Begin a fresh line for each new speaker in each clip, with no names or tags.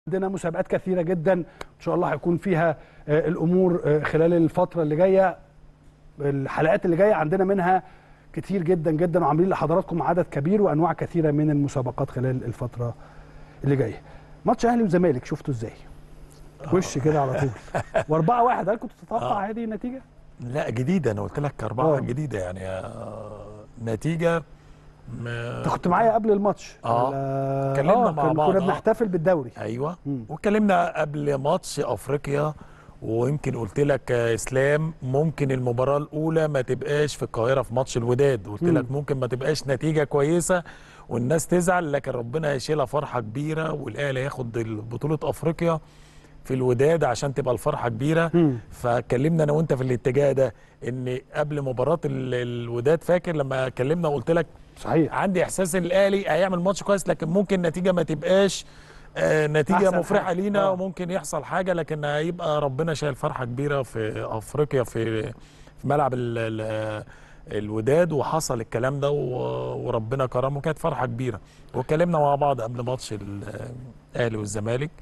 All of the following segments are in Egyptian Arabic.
عندنا مسابقات كثيره جدا ان شاء الله هيكون فيها آه، الامور آه، خلال الفتره اللي جايه الحلقات اللي جايه عندنا منها كتير جدا جدا وعاملين لحضراتكم عدد كبير وانواع كثيره من المسابقات خلال الفتره اللي جايه ماتش اهلي وزمالك شفته ازاي وش كده على طول واربعة واحد هل كنت تتوقع هذه النتيجه
لا جديده انا قلت لك اربعه
آه.
جديده يعني آه، نتيجه ما-
انت كنت معايا قبل الماتش
آه.
ولا-
اتكلمنا مع
كن-
بعض،
كنا
آه.
بنحتفل بالدوري
ايوه
مم.
واتكلمنا قبل ماتش افريقيا ويمكن قلت لك يا اسلام ممكن المباراه الاولى ما تبقاش في القاهره في ماتش الوداد قلت
مم.
لك ممكن ما تبقاش نتيجه كويسه والناس تزعل لكن ربنا هيشيلها فرحه كبيره والاهلي هياخد بطوله افريقيا في الوداد عشان تبقى الفرحه كبيره
مم.
فكلمنا انا وانت في الاتجاه ده ان قبل مباراه ال- الوداد فاكر لما كلمنا وقلت لك
صحيح
عندي احساس ان الاهلي هيعمل ماتش كويس لكن ممكن النتيجه ما تبقاش آه نتيجه
أحسن
مفرحه
حاجة.
لينا
آه.
وممكن يحصل حاجه لكن هيبقى ربنا شايل فرحه كبيره في افريقيا في في ملعب ال ال الوداد وحصل الكلام ده و- وربنا كرمه وكانت فرحه كبيره واتكلمنا مع بعض قبل ماتش ال- الاهلي والزمالك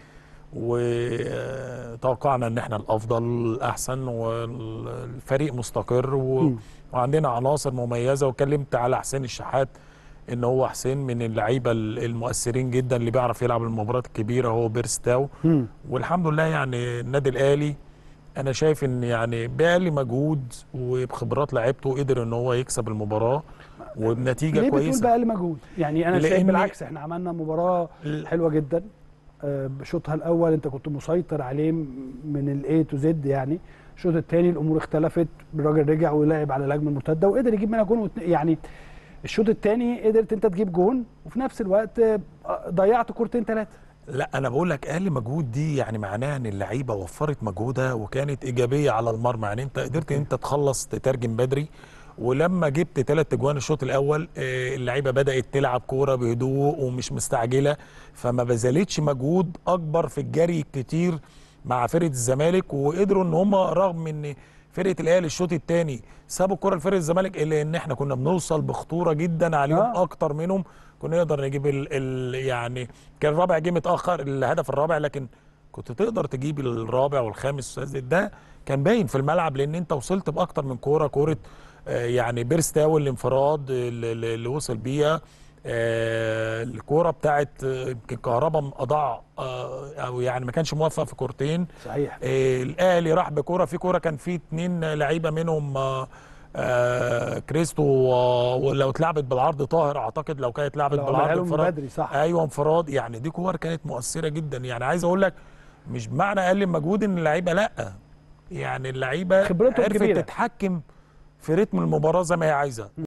وتوقعنا ان احنا الافضل الاحسن والفريق مستقر و...
مم.
وعندنا عناصر مميزه وكلمت على حسين الشحات ان هو حسين من اللعيبه المؤثرين جدا اللي بيعرف يلعب المباريات الكبيره هو بيرستاو
مم.
والحمد لله يعني النادي الاهلي انا شايف ان يعني باقل مجهود وبخبرات لعيبته قدر ان هو يكسب المباراه وبنتيجه
ليه بتقول
كويسه
بقى مجهود يعني انا شايف
لأن-
بالعكس احنا عملنا مباراه
ال-
حلوه جدا آه، بشوطها الاول انت كنت مسيطر عليه م- من الاي تو زد يعني الشوط الثاني الامور اختلفت الراجل رجع ولعب على الهجمه المرتده وقدر يجيب منها جون واتن- يعني الشوط الثاني قدرت انت تجيب جون وفي نفس الوقت آه، ضيعت كورتين ثلاثه
لا انا بقول لك اقل مجهود دي يعني معناها ان اللعيبه وفرت مجهودها وكانت ايجابيه على المرمى يعني انت قدرت انت تخلص تترجم بدري ولما جبت ثلاث اجوان الشوط الاول آه، اللعيبه بدات تلعب كوره بهدوء ومش مستعجله فما بذلتش مجهود اكبر في الجري كتير مع فرقه الزمالك وقدروا ان هم رغم ان فرقه الاهلي الشوط الثاني سابوا الكره لفرقه الزمالك الا ان احنا كنا بنوصل بخطوره جدا عليهم
آه.
اكتر منهم كنا نقدر نجيب ال ال يعني كان الرابع جه متاخر الهدف الرابع لكن كنت تقدر تجيب الرابع والخامس والسادس ده كان باين في الملعب لان انت وصلت باكتر من كوره كوره آه، يعني بيرستاو الانفراد اللي, اللي وصل بيها آه، الكوره بتاعت آه، يمكن كهربا اضاع آه، او يعني ما كانش موفق في كورتين
صحيح
آه، الاهلي راح بكوره في كوره كان في اتنين لعيبه منهم آه، آه، كريستو و- ولو اتلعبت بالعرض طاهر اعتقد لو كانت اتلعبت
لو عملها
بالعرض
لهم من
انفراد
بدري صح
ايوه انفراد يعني دي كور كانت مؤثره جدا يعني عايز اقول لك مش بمعنى اقل مجهود ان اللعيبه لا يعني اللعيبه
خبرتهم
عرفت
كبيرة.
تتحكم في رتم المباراه زي ما هي عايزه